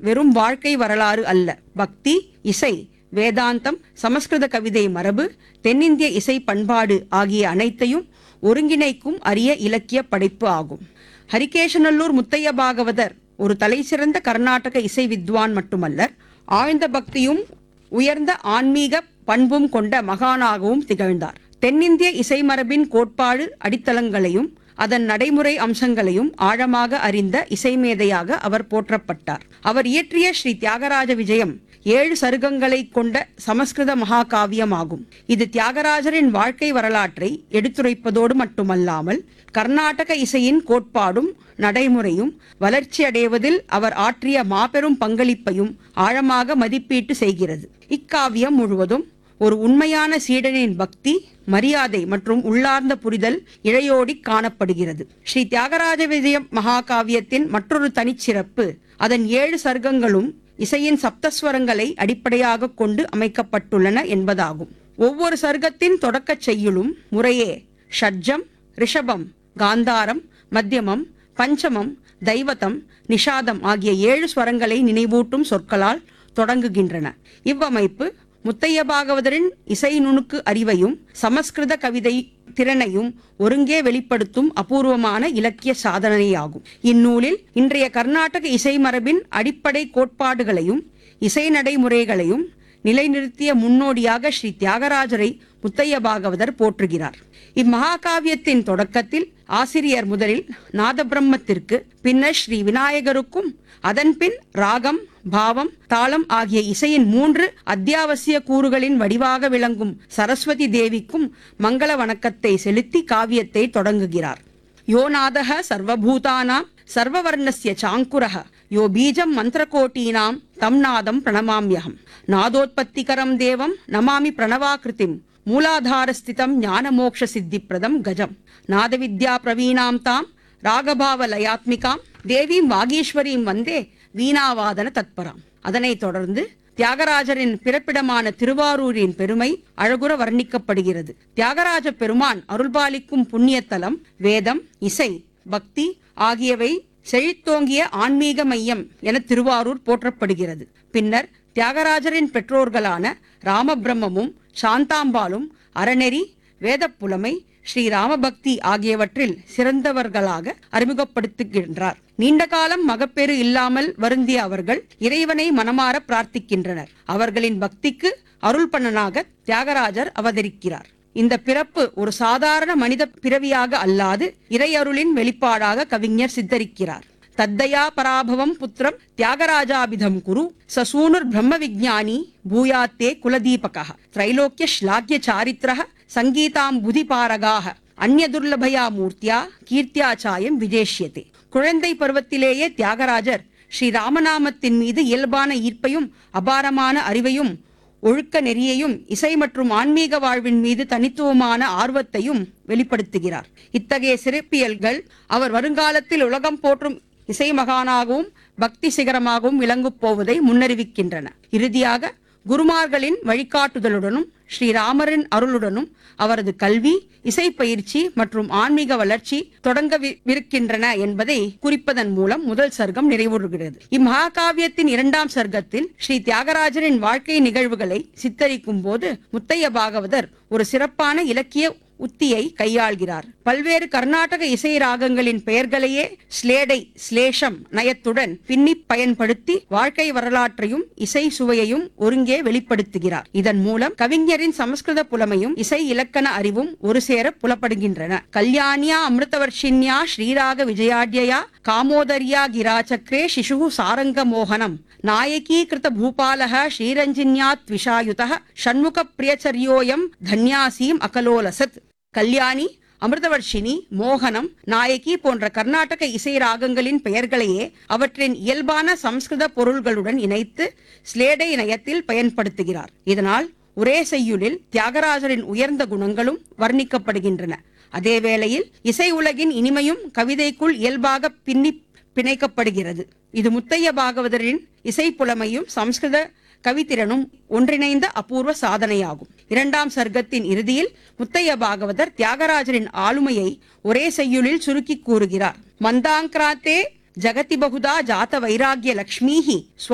வெறும் வாழ்க்கை வரலாறு அல்ல பக்தி இசை வேதாந்தம் சமஸ்கிருத கவிதை மரபு தென்னிந்திய இசை பண்பாடு ஆகிய அனைத்தையும் ஒருங்கிணைக்கும் அரிய இலக்கிய படைப்பு ஆகும் ஹரிகேஷநல்லூர் முத்தைய பாகவதர் ஒரு தலைசிறந்த கர்நாடக இசை வித்வான் மட்டுமல்ல ஆழ்ந்த பக்தியும் உயர்ந்த ஆன்மீக பண்பும் கொண்ட மகானாகவும் திகழ்ந்தார் தென்னிந்திய இசை மரபின் கோட்பாடு அடித்தளங்களையும் அதன் நடைமுறை அம்சங்களையும் ஆழமாக அறிந்த இசைமேதையாக அவர் போற்றப்பட்டார் அவர் இயற்றிய ஸ்ரீ தியாகராஜ விஜயம் ஏழு சருகங்களை கொண்ட சமஸ்கிருத மகாகாவியம் ஆகும் இது தியாகராஜரின் வாழ்க்கை வரலாற்றை எடுத்துரைப்பதோடு மட்டுமல்லாமல் கர்நாடக இசையின் கோட்பாடும் நடைமுறையும் வளர்ச்சி அடைவதில் அவர் ஆற்றிய மாபெரும் பங்களிப்பையும் ஆழமாக மதிப்பீட்டு செய்கிறது இக்காவியம் முழுவதும் ஒரு உண்மையான சீடனின் பக்தி மரியாதை மற்றும் உள்ளார்ந்த புரிதல் இழையோடி காணப்படுகிறது ஸ்ரீ தியாகராஜ விஜயம் மகாகாவியத்தின் மற்றொரு தனிச்சிறப்பு அதன் ஏழு சர்க்கங்களும் இசையின் சப்தஸ்வரங்களை அடிப்படையாக கொண்டு அமைக்கப்பட்டுள்ளன என்பதாகும் ஒவ்வொரு சர்க்கத்தின் தொடக்கச் செய்யுளும் முறையே ஷட்ஜம் ரிஷபம் காந்தாரம் மத்தியமம் பஞ்சமம் தைவதம் நிஷாதம் ஆகிய ஏழு ஸ்வரங்களை நினைவூட்டும் சொற்களால் தொடங்குகின்றன இவ்வமைப்பு முத்தைய பாகவதரின் இசை நுணுக்கு அறிவையும் சமஸ்கிருத கவிதை திறனையும் ஒருங்கே வெளிப்படுத்தும் அபூர்வமான இலக்கிய சாதனையாகும் இந்நூலில் இன்றைய கர்நாடக இசை மரபின் அடிப்படை கோட்பாடுகளையும் இசை நடைமுறைகளையும் நிலைநிறுத்திய முன்னோடியாக ஸ்ரீ தியாகராஜரை முத்தைய பாகவதர் போற்றுகிறார் இம்மகாகாவியத்தின் தொடக்கத்தில் ஆசிரியர் முதலில் நாதபிரம்மத்திற்கு பின்னர் ஸ்ரீ விநாயகருக்கும் அதன்பின் ராகம் பாவம் தாளம் ஆகிய இசையின் மூன்று அத்தியாவசிய கூறுகளின் வடிவாக விளங்கும் சரஸ்வதி தேவிக்கும் மங்கள வணக்கத்தை செலுத்தி காவியத்தை தொடங்குகிறார் யோ நாதக சர்வபூதானாம் சர்வவர்ணஸ்ய சாங்குரக யோ பீஜம் மந்திரகோட்டீனாம் தம் நாதம் பிரணமாம்யகம் நாதோத்பத்திகரம் தேவம் நமாமி பிரணவாகிருதிம் மூலாதாரஸ்திதம் ஞானமோக்ஷ சித்திப்பிரதம் கஜம் நாதவித்யா பிரவீணாம் தாம் ராகபாவ லயாத்மிகாம் தேவீம் வாகீஸ்வரீம் வந்தே வீணாவாதன தத்பராம் அதனைத் தொடர்ந்து தியாகராஜரின் பிறப்பிடமான திருவாரூரின் பெருமை அழகுற வர்ணிக்கப்படுகிறது தியாகராஜ பெருமான் அருள்பாலிக்கும் புண்ணியத்தலம் வேதம் இசை பக்தி ஆகியவை செழித்தோங்கிய ஆன்மீக மையம் என திருவாரூர் போற்றப்படுகிறது பின்னர் தியாகராஜரின் பெற்றோர்களான ராமபிரம்மமும் சாந்தாம்பாளும் அறநெறி வேதப்புலமை ஸ்ரீ ராமபக்தி ஆகியவற்றில் சிறந்தவர்களாக அறிமுகப்படுத்துகின்றார் நீண்ட காலம் மகப்பேறு இல்லாமல் வருந்திய அவர்கள் இறைவனை மனமாற பிரார்த்திக்கின்றனர் அவர்களின் பக்திக்கு அருள்பணனாக தியாகராஜர் அவதரிக்கிறார் இந்த பிறப்பு ஒரு சாதாரண மனித பிறவியாக அல்லாது இறையருளின் வெளிப்பாடாக கவிஞர் சித்தரிக்கிறார் தத்தயா பராபவம் புத்திரம் தியாகராஜாபிதம் குரு சசூனுர் பிரம்ம விஜானி பூயாத்தே குலதீபக திரைலோக்கிய ஸ்லாக்கிய சாரித்திரக சங்கீதாம் புதிபாரகாக அந்நிய துர்லபயா மூர்த்தியா கீர்த்தியாச்சாயம் விஜேஷ்யதே குழந்தை பருவத்திலேயே தியாகராஜர் ஸ்ரீ ராமநாமத்தின் மீது இயல்பான ஈர்ப்பையும் அபாரமான அறிவையும் ஒழுக்க நெறியையும் இசை மற்றும் ஆன்மீக வாழ்வின் மீது தனித்துவமான ஆர்வத்தையும் வெளிப்படுத்துகிறார் இத்தகைய சிறப்பியல்கள் அவர் வருங்காலத்தில் உலகம் போற்றும் இசை மகானாகவும் பக்தி சிகரமாகவும் விளங்கப் போவதை முன்னறிவிக்கின்றன இறுதியாக குருமார்களின் வழிகாட்டுதலுடனும் ஸ்ரீராமரின் அருளுடனும் அவரது கல்வி இசை பயிற்சி மற்றும் ஆன்மீக வளர்ச்சி தொடங்கவிருக்கின்றன என்பதை குறிப்பதன் மூலம் முதல் சர்க்கம் நிறைவுறுகிறது இம்மகாகாவியத்தின் இரண்டாம் சர்க்கத்தில் ஸ்ரீ தியாகராஜரின் வாழ்க்கை நிகழ்வுகளை சித்தரிக்கும் போது முத்தைய பாகவதர் ஒரு சிறப்பான இலக்கிய உத்தியை கையாள்கிறார் பல்வேறு கர்நாடக இசை ராகங்களின் பெயர்களையே ஸ்லேடை ஸ்லேஷம் நயத்துடன் பின்னி பயன்படுத்தி வாழ்க்கை வரலாற்றையும் இசை சுவையையும் ஒருங்கே வெளிப்படுத்துகிறார் இதன் மூலம் கவிஞரின் சமஸ்கிருத புலமையும் இசை இலக்கண அறிவும் ஒரு சேர புலப்படுகின்றன கல்யாணியா அமிர்தவர்ஷின்யா ஸ்ரீராக விஜயாட்யயா காமோதர்யா கிராச்சக்ரே சிசு சாரங்க மோகனம் நாயகீ கிருத பூபாலக ஸ்ரீரஞ்சின்யாத் விஷாயுத ஷண்முக பிரியச்சரியோயம் தன்யாசீம் அகலோலசத் கல்யாணி அமிர்தவர்ஷினி மோகனம் நாயகி போன்ற கர்நாடக இசை ராகங்களின் பெயர்களையே அவற்றின் இயல்பான சம்ஸ்கிருத பொருள்களுடன் இணைத்து ஸ்லேடை நயத்தில் பயன்படுத்துகிறார் இதனால் ஒரே செய்யுளில் தியாகராஜரின் உயர்ந்த குணங்களும் வர்ணிக்கப்படுகின்றன அதே வேளையில் இசை உலகின் இனிமையும் கவிதைக்குள் இயல்பாக பின்னி பிணைக்கப்படுகிறது இது முத்தைய பாகவதரின் இசை புலமையும் சம்ஸ்கிருத கவித்திறனும் ஒன்றிணைந்த அபூர்வ சாதனையாகும் இரண்டாம் சர்க்கத்தின் இறுதியில் முத்தைய பாகவதர் தியாகராஜரின் ஆளுமையை ஒரே செய்யுளில் சுருக்கி கூறுகிறார் மந்தாங்கிராத்தே ஜகதி பகுதா ஜாத வைராகிய லக்ஷ்மீஹி ஸ்வ